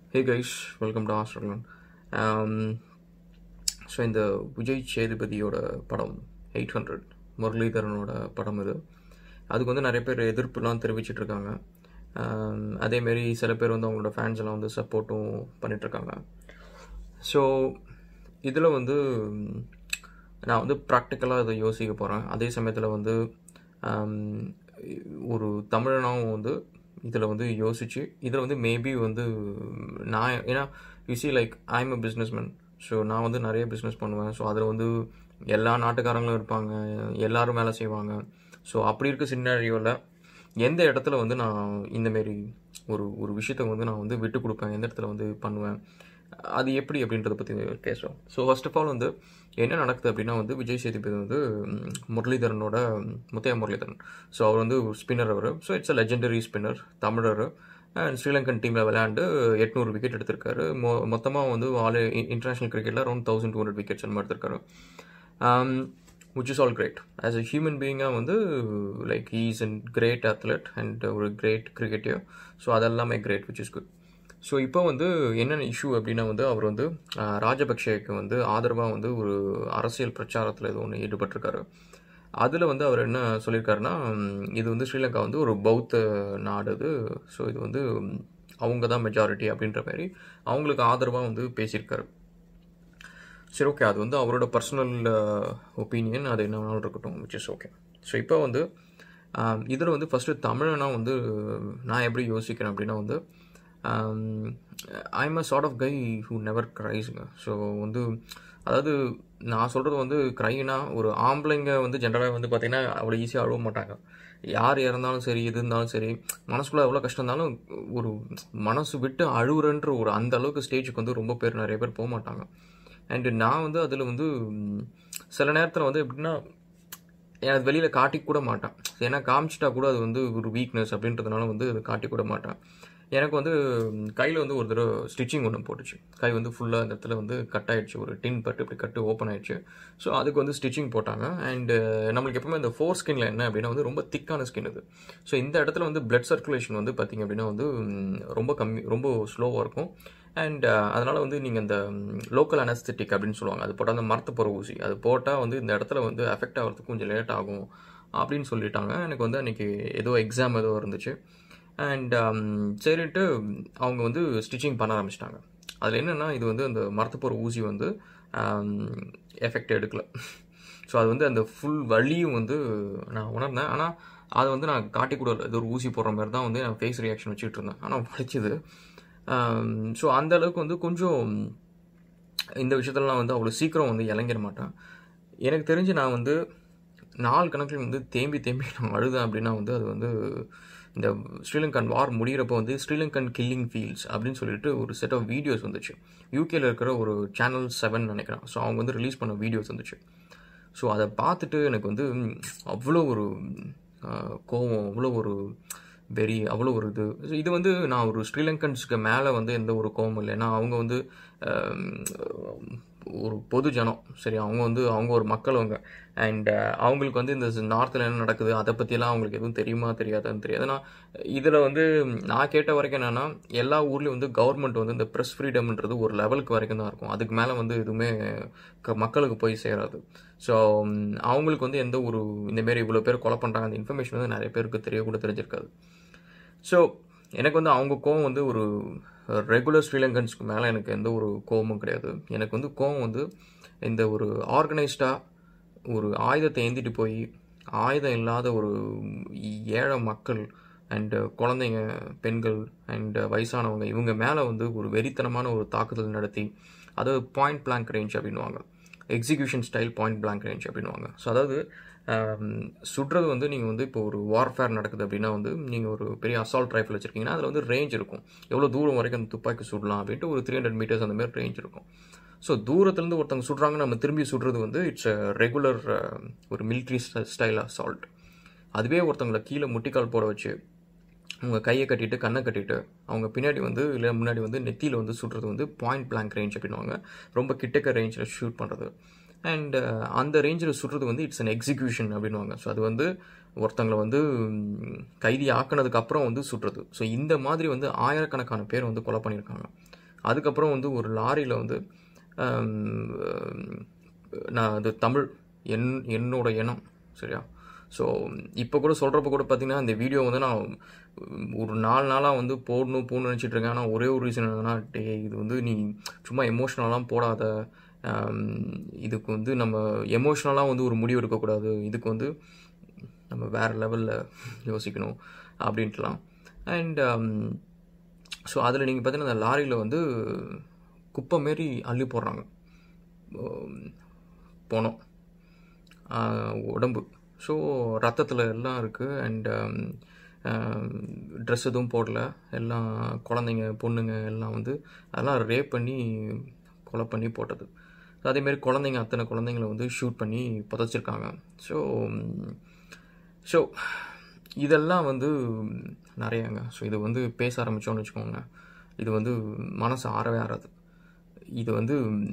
hey guys welcome to Australian so இந்த விஜய் சேதுபதியோட படம் eight hundred முரளிதரனோட படம் இது அதுக்கு வந்து நிறைய பேர் எதிர்ப்புலாம் தெரிவிச்சிட்டு இருக்காங்க Um, அதேமாரி சில பேர் வந்து அவங்களோட ஃபேன்ஸ் எல்லாம் வந்து சப்போர்ட்டும் பண்ணிகிட்ருக்காங்க ஸோ இதில் வந்து ம், நான் வந்து ப்ராக்டிக்கலாக இதை யோசிக்க போகிறேன் அதே சமயத்தில் வந்து ஆம், ஒரு தமிழனாகவும் வந்து இதில் வந்து யோசிச்சு இதில் வந்து மேபி வந்து நான் ஏன்னா you see like I am a businessman so நான் வந்து நிறைய பிஸ்னஸ் பண்ணுவேன் ஸோ அதில் வந்து எல்லா நாட்டுக்காரங்களும் இருப்பாங்க எல்லாரும் வேலை செய்வாங்க ஸோ அப்படி இருக்க சின்னாரியோவில் எந்த இடத்துல வந்து நான் இந்தமாரி ஒரு ஒரு விஷயத்த வந்து நான் வந்து விட்டு கொடுப்பேன் எந்த இடத்துல வந்து பண்ணுவேன் அது எப்படி அப்படின்றத பற்றி பேசுவோம் ஸோ ஃபர்ஸ்ட் ஆஃப் ஆல் வந்து என்ன நடக்குது அப்படின்னா வந்து விஜய் சேதுபதி வந்து ம், முரளிதரனோட ம், முத்தையா முரளிதரன் ஸோ அவர் வந்து ஸ்பின்னர் அவர் so it's a legendary spinner தமிழர் அண்ட் ஸ்ரீலங்கன் டீமில் விளையாண்டு எட்நூறு விக்கெட் எடுத்திருக்காரு மொ மொத்தமாக வந்து ஆல் இன்டர்நேஷனல் கிரிக்கெட்டில் around thousand two hundred wickets அந்த மாதிரி எடுத்திருக்காரு which is all great as a human பீயிங்காக வந்து like is and great athlete and ஒரு கிரேட் கிரிக்கெட்டியர் ஸோ அதெல்லாமே great which is good so இப்போ வந்து என்னென்ன இஷ்யூ அப்படின்னா வந்து அவர் வந்து ஆஹ், ராஜபக்சேக்கு வந்து ஆதரவாக வந்து ஒரு அரசியல் பிரச்சாரத்தில் இது ஒன்று ஈடுபட்டிருக்காரு அதில் வந்து அவர் என்ன சொல்லியிருக்காருன்னா ம், இது வந்து ஸ்ரீலங்கா வந்து ஒரு பௌத்த நாடு இது ஸோ இது வந்து ம், அவங்க தான் மெஜாரிட்டி அப்படின்ற மாதிரி அவங்களுக்கு ஆதரவாக வந்து பேசியிருக்காரு சரி ஓகே அது வந்து அவரோட பர்சனல் ஒப்பீனியன் அது என்ன வேணாலும் இருக்கட்டும் விச் இஸ் ஓகே ஸோ இப்போ வந்து இதில் வந்து ஃபஸ்ட்டு தமிழனா வந்து நான் எப்படி யோசிக்கிறேன் அப்படின்னா வந்து I'm a sort of guy who never க்ரைஸுங்க ஸோ வந்து அதாவது நான் சொல்கிறது வந்து க்ரைனா ஒரு ஆம்பளைங்க வந்து ஜென்ரலாக வந்து பார்த்திங்கன்னா அவ்வளோ ஈஸியாக அழுவ மாட்டாங்க யார் இறந்தாலும் சரி எது இருந்தாலும் சரி மனசுக்குள்ளே எவ்வளோ கஷ்டம் இருந்தாலும் ஒரு மனசு விட்டு அழுகுறன்ற ஒரு அந்த அளவுக்கு ஸ்டேஜுக்கு வந்து ரொம்ப பேர் நிறைய பேர் போக மாட்டாங்க அண்டு நான் வந்து அதில் வந்து ம், சில நேரத்தில் வந்து எப்படின்னா எனக்கு வெளியில் காட்டி கூட மாட்டேன் ஏன்னா காமிச்சிட்டா கூட அது வந்து ஒரு வீக்னஸ் அப்படின்றதுனால வந்து அது காட்டி கூட மாட்டேன் எனக்கு வந்து கையில் வந்து ஒரு தடவை ஸ்டிச்சிங் ஒன்று போட்டுச்சு கை வந்து ஃபுல்லாக இந்த இடத்துல வந்து கட் ஆயிடுச்சு ஒரு டின் பட்டு இப்படி கட்டு ஓப்பன் ஆயிடுச்சு ஸோ அதுக்கு வந்து ஸ்டிச்சிங் போட்டாங்க அண்டு நம்மளுக்கு எப்பவுமே இந்த ஃபோர் ஸ்கின்ல என்ன அப்படின்னா வந்து ரொம்ப திக்கான ஸ்கின் இது ஸோ இந்த இடத்துல வந்து பிளட் சர்க்குலேஷன் வந்து பார்த்தீங்க அப்படின்னா வந்து ம், ரொம்ப கம்மி ரொம்ப ஸ்லோவாக இருக்கும் அண்ட் அதனால் வந்து நீங்கள் இந்த லோக்கல் அனஸ்தட்டிக் அப்படின்னு சொல்லுவாங்க அது போட்டால் அந்த மரத்து போகிற ஊசி அது போட்டால் வந்து இந்த இடத்துல வந்து அஃபெக்ட் ஆகிறதுக்கு கொஞ்சம் லேட் ஆகும் அப்படின்னு சொல்லிட்டாங்க எனக்கு வந்து அன்றைக்கி ஏதோ எக்ஸாம் ஏதோ இருந்துச்சு அண்ட் சரின்ட்டு அவங்க வந்து ஸ்டிச்சிங் பண்ண ஆரம்பிச்சிட்டாங்க அதில் என்னென்னா இது வந்து அந்த மரத்து போகிற ஊசி வந்து எஃபெக்ட் எடுக்கல ஸோ அது வந்து அந்த ஃபுல் வலியும் வந்து நான் உணர்ந்தேன் ஆனால் அதை வந்து நான் காட்டி கூட இல்லை இது ஒரு ஊசி போடுற மாதிரி தான் வந்து நான் ஃபேஸ் ரியாக்ஷன் வச்சுட்டு இருந்தேன் ஆனால் வலிச்சுது ஸோ அந்த அளவுக்கு வந்து கொஞ்சம் இந்த விஷயத்துலலாம் வந்து அவ்வளோ சீக்கிரம் வந்து இறங்கிட மாட்டேன் எனக்கு தெரிஞ்சு நான் வந்து நாள் கணக்கில் வந்து தேம்பி தேம்பி நான் அழுதேன் அப்படின்னா வந்து அது வந்து இந்த ஸ்ரீலங்கன் வார் முடிகிறப்போ வந்து ஸ்ரீலங்கன் கில்லிங் ஃபீல்ட்ஸ் அப்படின்னு சொல்லிட்டு ஒரு செட் ஆஃப் வீடியோஸ் வந்துச்சு யூகேல இருக்கிற ஒரு சேனல் செவன் நினைக்கிறேன் ஸோ அவங்க வந்து ரிலீஸ் பண்ண வீடியோஸ் வந்துச்சு ஸோ அதை பார்த்துட்டு எனக்கு வந்து ம், அவ்வளோ ஒரு ஆஹ், கோவம் அவ்வளோ ஒரு வெறி அவ்வளோ ஒரு இது So இது வந்து நான் ஒரு ஸ்ரீலங்கன்ஸ்க்கு மேலே வந்து எந்த ஒரு கோவமும் இல்லை ஏன்னா அவங்க வந்து ஆம், ஒரு பொது ஜனம் சரி அவங்க வந்து அவங்க ஒரு மக்கள் அவங்க அண்ட் அவங்களுக்கு வந்து இந்த நார்த்தில் என்ன நடக்குது அதை பற்றியெல்லாம் அவங்களுக்கு எதுவும் தெரியுமா தெரியாதான்னு தெரியாது ஏன்னா இதில் வந்து நான் கேட்ட வரைக்கும் என்னென்னா எல்லா ஊர்லேயும் வந்து கவர்மெண்ட் வந்து இந்த ப்ரெஸ் ஃப்ரீடம்ன்றது ஒரு லெவலுக்கு வரைக்கும் தான் இருக்கும் அதுக்கு மேலே வந்து எதுவுமே க- மக்களுக்கு போய் சேராது ஸோ அவங்களுக்கு வந்து எந்த ஒரு இந்தமாரி இவ்வளோ பேர் கொலை பண்ணுறாங்க அந்த இன்ஃபர்மேஷன் வந்து நிறைய பேருக்கு தெரிய கூட தெரிஞ்சிருக்காது ஸோ எனக்கு வந்து அவங்க கோவம் வந்து ஒரு ரெகுலர் ஸ்ரீலங்கன்ஸ்க்கு மேலே எனக்கு எந்த ஒரு கோவமும் கிடையாது எனக்கு வந்து கோவம் வந்து இந்த ஒரு ஆர்கனைஸ்டாக ஒரு ஆயுதத்தை ஏந்திட்டு போய் ஆயுதம் இல்லாத ஒரு ஏழை மக்கள் அண்டு குழந்தைங்க பெண்கள் அண்டு வயசானவங்க இவங்க மேலே வந்து ஒரு வெறித்தனமான ஒரு தாக்குதல் நடத்தி அதாவது பாயிண்ட் பிளாங்க் ரேஞ்ச் அப்படின்னுவாங்க execution style point blank range அப்படின்னுவாங்க ஸோ அதாவது ஆம், சுடுறது வந்து நீங்கள் வந்து இப்போ ஒரு வார்ஃபேர் நடக்குது அப்படின்னா வந்து நீங்கள் ஒரு பெரிய அசால்ட் ரைஃபிள் வச்சுருக்கீங்கன்னா அதில் வந்து ரேஞ்ச் இருக்கும் எவ்வளோ தூரம் வரைக்கும் அந்த துப்பாக்கி சுடலாம் அப்படின்ட்டு ஒரு த்ரீ ஹண்ட்ரட் மீட்டர்ஸ் அந்த மாதிரி ரேஞ்ச் இருக்கும் ஸோ தூரத்துலேருந்து ஒருத்தவங்க சுடுறாங்க நம்ம திரும்பி சுடுறது வந்து இட்ஸ் ரெகுலர் ஒரு மிலிட்ரி ஸ்டைல் அசால்ட் அதுவே ஒருத்தவங்களை கீழே முட்டிக்கால் போட வச்சு அவங்க கையை கட்டிட்டு கண்ணை கட்டிட்டு அவங்க பின்னாடி வந்து இல்லை முன்னாடி வந்து நெத்தியில் வந்து சுடுறது வந்து பாயிண்ட் பிளாங்க் ரேஞ்ச் அப்படின்னுவாங்க ரொம்ப கிட்டக்க ரேஞ்சில் ஷூட் பண்ணுறது அண்ட் அந்த ரேஞ்சில் சுடுறது வந்து இட்ஸ் அன் எக்ஸிக்யூஷன் அப்படின்னுவாங்க ஸோ அது வந்து ஒருத்தங்களை வந்து ம், கைதி ஆக்கினதுக்கு அப்புறம் வந்து சுட்டுறது ஸோ இந்த மாதிரி வந்து ஆயிரக்கணக்கான பேர் வந்து கொலை பண்ணியிருக்காங்க அதுக்கப்புறம் வந்து ஒரு லாரியில் வந்து ஆம், நான் அது தமிழ் என் என்னோட இனம் சரியா ஸோ இப்போ கூட சொல்கிறப்ப கூட பார்த்தீங்கன்னா இந்த வீடியோ வந்து நான் ஒரு நாலு நாளாக வந்து போடணும் போடணும்னு நினச்சிட்டு இருக்கேன் ஆனால் ஒரே ஒரு ரீசன் என்னன்னா டே இது வந்து நீ சும்மா எமோஷ்னலாலாம் போடாத ஆம், இதுக்கு வந்து நம்ம எமோஷ்னலாக வந்து ஒரு முடிவு எடுக்கக்கூடாது இதுக்கு வந்து நம்ம வேறு லெவலில் யோசிக்கணும் அப்படின்ட்டுலாம் அண்ட் ஸோ அதில் நீங்கள் பார்த்தீங்கன்னா அந்த லாரியில் வந்து குப்பை மாரி அள்ளி போடுறாங்க உம், பணம் ஆஹ், உடம்பு ஸோ ரத்தத்தில் எல்லாம் இருக்குது அண்ட் ட்ரெஸ் எதுவும் போடல எல்லாம் குழந்தைங்க பொண்ணுங்க எல்லாம் வந்து அதெல்லாம் ரேப் பண்ணி கொலை பண்ணி போட்டது அதேமாரி குழந்தைங்க அத்தனை குழந்தைங்கள வந்து ஷூட் பண்ணி புதைச்சிருக்காங்க ஸோ ஸோ இதெல்லாம் வந்து நிறையாங்க ஸோ இது வந்து பேச ஆரம்பித்தோன்னு வச்சுக்கோங்க இது வந்து மனசு ஆறவே ஆறாது இது வந்து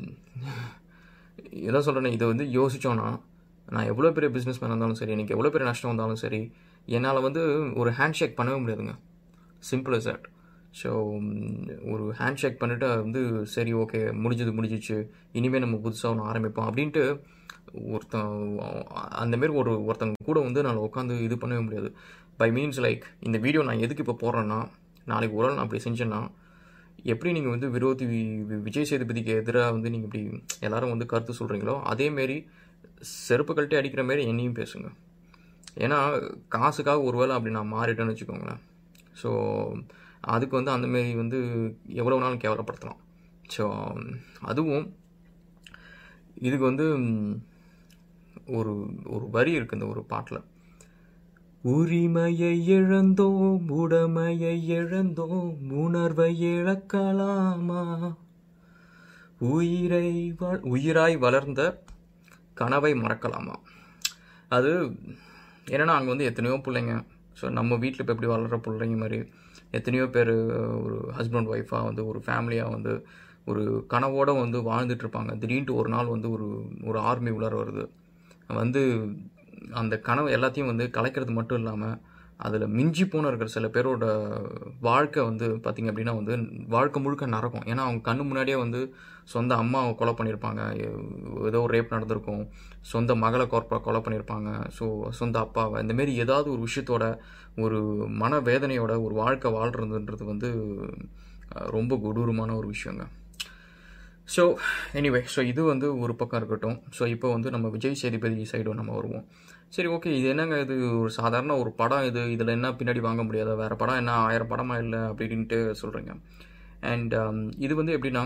என்ன சொல்கிறேன்னா இதை வந்து யோசித்தோன்னா நான் எவ்வளோ பெரிய பிஸ்னஸ் மேன் இருந்தாலும் சரி எனக்கு எவ்வளோ பெரிய நஷ்டம் வந்தாலும் சரி என்னால் வந்து ஒரு ஹேண்ட் ஷேக் பண்ணவே முடியாதுங்க சிம்பிள் as that ஸோ ஒரு ஹேண்ட் ஷேக் பண்ணிவிட்டு வந்து சரி ஓகே முடிஞ்சது முடிஞ்சிச்சு இனிமேல் நம்ம புதுசாக ஒன்று ஆரம்பிப்போம் அப்படின்ட்டு ஒருத்தன் அந்தமாரி ஒரு ஒருத்தங்க கூட வந்து நான் உட்காந்து இது பண்ணவே முடியாது பை மீன்ஸ் லைக் இந்த வீடியோ நான் எதுக்கு இப்போ போடுறேன்னா நாளைக்கு ஒரு நாள் நான் அப்படி செஞ்சேன்னா எப்படி நீங்கள் வந்து விரோதி வி- வி- விஜய் சேதுபதிக்கு எதிராக வந்து நீங்கள் இப்படி எல்லாரும் வந்து கருத்து சொல்கிறீங்களோ அதேமாரி செருப்பு கழட்டி அடிக்கிற மாரி என்னையும் பேசுங்க ஏன்னா காசுக்காக ஒருவேளை அப்படி நான் மாறிட்டேன்னு வச்சுக்கோங்களேன் ஸோ அதுக்கு வந்து அந்தமாரி வந்து எவ்வளோ நாளும் கேவலப்படுத்தலாம் ஸோ அதுவும் இதுக்கு வந்து ம், ஒரு ஒரு வரி இருக்குது இந்த ஒரு பாட்டில் உரிமையை இழந்தோம் உடமையை இழந்தோம் உணர்வை இழக்கலாமா உயிரை வ- உயிராய் வளர்ந்த கனவை மறக்கலாமா அது என்னன்னா அங்கே வந்து எத்தனையோ பிள்ளைங்க ஸோ நம்ம வீட்டில் இப்போ எப்படி வளர்கிற பிள்ளைங்க மாதிரி எத்தனையோ பேர் ஒரு ஹஸ்பண்ட் ஒய்ஃபாக வந்து ஒரு ஃபேமிலியாக வந்து ஒரு கனவோட வந்து வாழ்ந்துட்டு இருப்பாங்க திடீர்னு ஒரு நாள் வந்து ஒரு ஒரு ஆர்மி உள்ளார வருது வந்து அந்த கனவு எல்லாத்தையும் வந்து கலைக்கிறது மட்டும் இல்லாமல் அதில் மிஞ்சி போன இருக்கிற சில பேரோட வாழ்க்கை வந்து பார்த்திங்க அப்படின்னா வந்து வாழ்க்கை முழுக்க நரகம் ஏன்னா அவங்க கண்ணு முன்னாடியே வந்து சொந்த அம்மாவை கொலை பண்ணியிருப்பாங்க எ- ஏதோ ஒரு ரேப் நடந்திருக்கும் சொந்த மகளை கொலை கொலை பண்ணியிருப்பாங்க ஸோ சொந்த அப்பாவை இந்த மாதிரி ஏதாவது ஒரு விஷயத்தோட ஒரு மன வேதனையோட ஒரு வாழ்க்கை வாழ்றதுன்றது வந்து அஹ், ரொம்ப கொடூரமான ஒரு விஷயங்க ஸோ எனிவே ஸோ இது வந்து ஒரு பக்கம் இருக்கட்டும் ஸோ இப்போ வந்து நம்ம விஜய் சேதுபதி சைடு நம்ம வருவோம் சரி ஓகே இது என்னங்க இது ஒரு சாதாரண ஒரு படம் இது இதில் என்ன பின்னாடி வாங்க முடியாதா வேறு படம் என்ன ஆயிரம் படமா இல்லை அப்படின்ட்டு சொல்கிறீங்க அண்ட் இது வந்து எப்படின்னா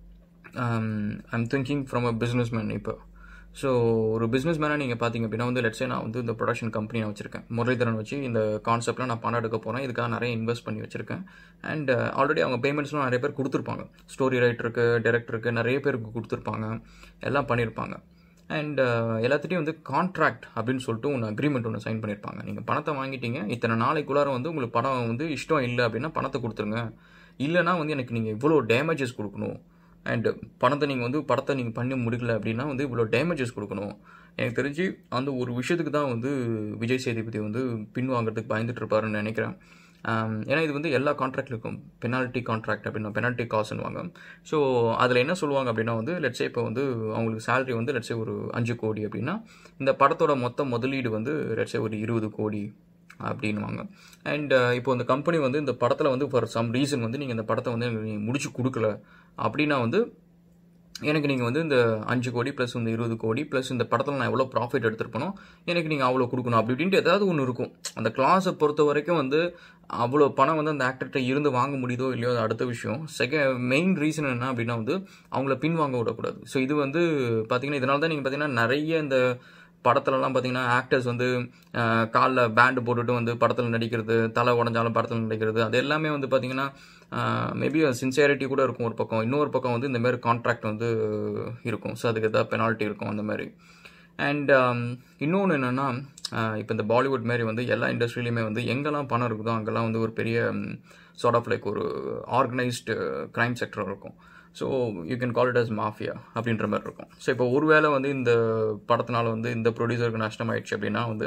I'm thinking from a business man இப்போ ஸோ ஒரு பிஸ்னஸ் மேனாக நீங்கள் பார்த்தீங்க அப்படின்னா வந்து லெட்ஸே நான் வந்து இந்த ப்ரொடக்ஷன் கம்பெனி நான் வச்சிருக்கேன் முரளிதரன் வச்சு இந்த கான்செப்ட்லாம் நான் பணம் எடுக்க போகிறேன் இதுக்காக நிறைய இன்வெஸ்ட் பண்ணி வச்சிருக்கேன் அண்ட் ஆல்ரெடி அவங்க பேமெண்ட்ஸ்லாம் நிறைய பேர் கொடுத்துருப்பாங்க ஸ்டோரி ரைட்டருக்கு டேரக்டருக்கு நிறைய பேருக்கு கொடுத்துருப்பாங்க எல்லாம் பண்ணியிருப்பாங்க அண்ட் எல்லாத்துட்டையும் வந்து கான்ட்ராக்ட் அப்படின்னு சொல்லிட்டு ஒன்று அக்ரிமெண்ட் ஒன்று சைன் பண்ணியிருப்பாங்க நீங்கள் பணத்தை வாங்கிட்டீங்க இத்தனை நாளைக்குள்ளார வந்து உங்களுக்கு படம் வந்து இஷ்டம் இல்லை அப்படின்னா பணத்தை கொடுத்துருங்க இல்லைனா வந்து எனக்கு நீங்கள் இவ்வளோ டேமேஜஸ் கொடுக்கணும் அண்ட் பணத்தை நீங்கள் வந்து படத்தை நீங்கள் பண்ணி முடிக்கல அப்படின்னா வந்து இவ்வளோ டேமேஜஸ் கொடுக்கணும் எனக்கு தெரிஞ்சு அந்த ஒரு விஷயத்துக்கு தான் வந்து விஜய் சேதுபதி வந்து பின் வாங்குறதுக்கு பயந்துட்டு இருப்பாருன்னு நினைக்கிறேன் ஆம், ஏன்னா இது வந்து எல்லா கான்ட்ராக்ட்ல இருக்கும் பெனால்ட்டி கான்ட்ராக்ட் அப்படின்னா பெனால்ட்டி காசுன்னுவாங்க ஸோ அதில் என்ன சொல்லுவாங்க அப்படின்னா வந்து லெட்ஸே இப்போ வந்து அவங்களுக்கு சேலரி வந்து லெட்ஸே ஒரு அஞ்சு கோடி அப்படின்னா இந்த படத்தோட மொத்த முதலீடு வந்து லெட்ஸே ஒரு இருபது கோடி அப்படின்வாங்க அண்ட் இப்போ இந்த கம்பெனி வந்து இந்த படத்தில் வந்து ஃபார் சம் ரீசன் வந்து நீங்கள் இந்த படத்தை வந்து எனக்கு நீங்கள் முடிச்சு கொடுக்கல அப்படின்னா வந்து எனக்கு நீங்கள் வந்து இந்த அஞ்சு கோடி ப்ளஸ் இந்த இருபது கோடி ப்ளஸ் இந்த படத்தில் நான் எவ்வளோ ப்ராஃபிட் எடுத்திருப்பனோ எனக்கு நீங்கள் அவ்வளோ கொடுக்கணும் அப்படி இப்படின்ட்டு ஏதாவது ஒன்று இருக்கும் அந்த கிளாஸை பொறுத்த வரைக்கும் வந்து அவ்வளோ பணம் வந்து அந்த ஆக்டர்கிட்ட இருந்து வாங்க முடியுதோ இல்லையோ அது அடுத்த விஷயம் செகண்ட் மெயின் ரீசன் என்ன அப்படின்னா வந்து அவங்கள பின் வாங்க விடக்கூடாது ஸோ இது வந்து பார்த்தீங்கன்னா இதனால தான் நீங்கள் பார்த்தீங்கன்னா நிறைய இந்த படத்துலலாம் பார்த்தீங்கன்னா ஆக்டர்ஸ் வந்து காலில் பேண்டு போட்டுட்டு வந்து படத்தில் நடிக்கிறது தலை உடஞ்சாலும் படத்தில் நடிக்கிறது அது எல்லாமே வந்து பார்த்தீங்கன்னா மேபி சின்சியாரிட்டி கூட இருக்கும் ஒரு பக்கம் இன்னொரு பக்கம் வந்து இந்த மாதிரி கான்ட்ராக்ட் வந்து இருக்கும் ஸோ அதுக்கு ஏதாவது பெனால்ட்டி இருக்கும் அந்த மாதிரி அண்ட் இன்னொன்று என்னென்னா இப்போ இந்த பாலிவுட் மாதிரி வந்து எல்லா இண்டஸ்ட்ரியிலையுமே வந்து எங்கெல்லாம் பணம் இருக்குதோ அங்கெல்லாம் வந்து ஒரு பெரிய சார்ட் ஆஃப் லைக் ஒரு ஆர்கனைஸ்டு க்ரைம் செக்டர் இருக்கும் so you can call it as mafia அப்படின்ற மாதிரி இருக்கும் ஸோ இப்போ ஒருவேளை வந்து இந்த படத்தினால வந்து இந்த ப்ரொடியூசருக்கு நஷ்டம் ஆயிடுச்சு அப்படின்னா வந்து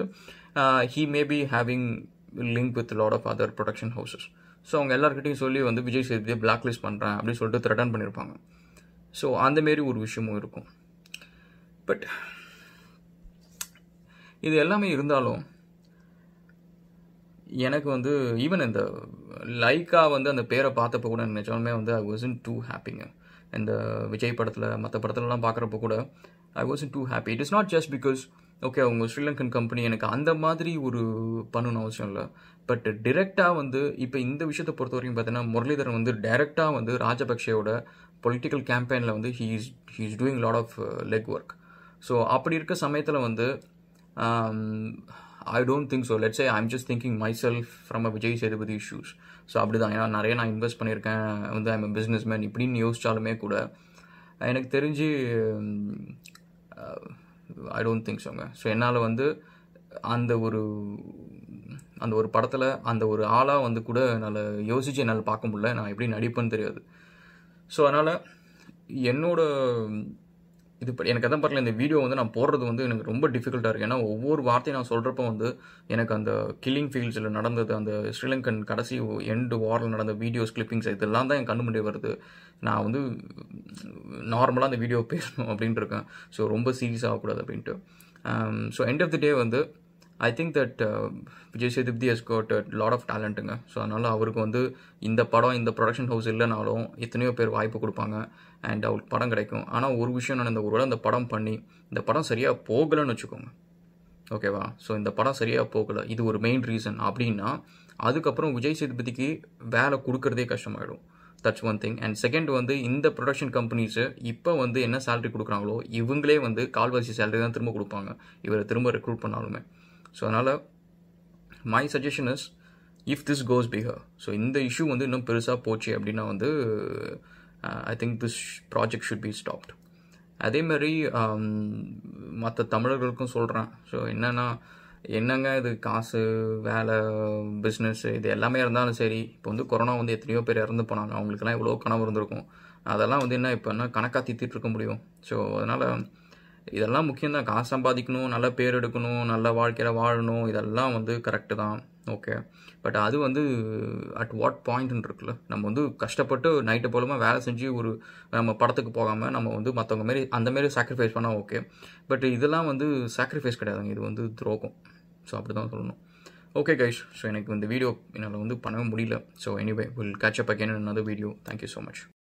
he may be having link with lot of other production houses so அவங்க எல்லாருக்கிட்டையும் சொல்லி வந்து விஜய் சேதுபதியை பிளாக் லிஸ்ட் பண்ணுறேன் அப்படின்னு சொல்லிட்டு த்ரெட்டன் பண்ணியிருப்பாங்க ஸோ அந்தமாரி ஒரு விஷயமும் இருக்கும் பட் இது எல்லாமே இருந்தாலும் எனக்கு வந்து ஈவன் இந்த லைக்கா வந்து அந்த பேரை பார்த்தப்போ கூட நிஜமே வந்து ஐ வாசன் டூ ஹாப்பிங்க இந்த விஜய் படத்தில் மற்ற படத்துலலாம் பார்க்குறப்ப கூட I wasn't too happy it is not just because okay அவங்க ஸ்ரீலங்கன் கம்பெனி எனக்கு அந்த மாதிரி ஒரு பண்ணணும் அவசியம் இல்லை பட் டிரெக்டாக வந்து இப்போ இந்த விஷயத்தை பொறுத்த வரைக்கும் பார்த்தீங்கன்னா முரளிதரன் வந்து டைரெக்டாக வந்து ராஜபக்சேவோட பொலிட்டிக்கல் கேம்பெயினில் வந்து he is he is doing lot of leg work so அப்படி இருக்க சமயத்தில் வந்து I don't think so let's I I'm just thinking myself from a Vijay Sethupathi issues so அப்படி தான் ஏன்னா நிறைய நான் இன்வெஸ்ட் பண்ணியிருக்கேன் வந்து ஐம் பிஸ்னஸ் மேன் இப்படின்னு யோசிச்சாலுமே கூட எனக்கு தெரிஞ்சு ஐ டோன்ட் திங்க் ஸோங்க ஸோ என்னால் வந்து அந்த ஒரு அந்த ஒரு படத்தில் அந்த ஒரு ஆளாக வந்து கூட என்னால் யோசித்து என்னால் பார்க்க முடியல நான் எப்படி நடிப்பேன்னு தெரியாது ஸோ அதனால் என்னோட இது எனக்கு அதான் பரவாயில்ல இந்த வீடியோ வந்து நான் போடுறது வந்து எனக்கு ரொம்ப டிஃபிகல்ட்டாக இருக்குது ஏன்னா ஒவ்வொரு வார்த்தையும் நான் சொல்கிறப்ப வந்து எனக்கு அந்த கில்லிங் ஃபீல்ட்ஸில் நடந்தது அந்த ஸ்ரீலங்கன் கடைசி எண்டு வாரில் நடந்த வீடியோஸ் கிளிப்பிங்ஸ் இதெல்லாம் தான் என் கண்ணு முன்னாடி வருது நான் வந்து நார்மலாக அந்த வீடியோ பேசணும் அப்படின்ட்டு இருக்கேன் ஸோ ரொம்ப சீரியஸ் ஆகக்கூடாது அப்படின்ட்டு so end of the day வந்து I think that Vijay Sethupathi has got lot of டேலண்ட்டுங்க ஸோ அதனால் அவருக்கு வந்து இந்த படம் இந்த ப்ரொடக்ஷன் ஹவுஸ் இல்லைனாலும் எத்தனையோ பேர் வாய்ப்பு கொடுப்பாங்க அண்ட் அவருக்கு படம் கிடைக்கும் ஆனால் ஒரு விஷயம் நான் இந்த ஒருவேளை இந்த படம் பண்ணி இந்த படம் சரியாக போகலைன்னு வச்சுக்கோங்க ஓகேவா ஸோ இந்த படம் சரியாக போகலை இது ஒரு மெயின் ரீசன் அப்படின்னா அதுக்கப்புறம் விஜய் சேதுபதிக்கு வேலை கொடுக்கறதே கஷ்டமாயிடும் that's one thing and second வந்து இந்த ப்ரொடக்ஷன் கம்பெனிஸு இப்போ வந்து என்ன சேலரி கொடுக்குறாங்களோ இவங்களே வந்து கால்வாசி சேலரி தான் திரும்ப கொடுப்பாங்க இவரை திரும்ப ரெக்ரூட் பண்ணாலுமே ஸோ அதனால் my suggestion is if this goes further so இந்த இஷ்யூ வந்து இன்னும் பெருசாக போச்சு அப்படின்னா வந்து I think this project should be stopped அதே மாதிரி மற்ற தமிழர்களுக்கும் சொல்கிறேன் ஸோ என்னென்னா என்னங்க இது காசு வேலை பிஸ்னஸ் இது எல்லாமே இருந்தாலும் சரி இப்போ வந்து கொரோனா வந்து எத்தனையோ பேர் இறந்து போனாங்க அவங்களுக்குலாம் எவ்வளோ கனவு இருந்திருக்கும் அதெல்லாம் வந்து என்ன இப்போ என்ன கணக்காக தீர்த்திட்டு இருக்க முடியும் ஸோ அதனால் இதெல்லாம் முக்கியம்தான் காசு சம்பாதிக்கணும் நல்ல பேர் எடுக்கணும் நல்ல வாழ்க்கையில் வாழணும் இதெல்லாம் வந்து கரெக்டு தான் ஓகே பட் அது வந்து அட் வாட் பாயிண்ட்னு இருக்குல்ல நம்ம வந்து கஷ்டப்பட்டு நைட்டு போலமா வேலை செஞ்சு ஒரு நம்ம படத்துக்கு போகாமல் நம்ம வந்து மற்றவங்க மாரி அந்த மாரி சாக்ரிஃபைஸ் பண்ணால் ஓகே பட் இதெல்லாம் வந்து சாக்ரிஃபைஸ் கிடையாதுங்க இது வந்து துரோகம் ஸோ அப்படி தான் சொல்லணும் ஓகே கைஷ் ஸோ எனக்கு இந்த வீடியோ என்னால் வந்து பண்ணவே முடியல so anyway will catch up again another video thank you so much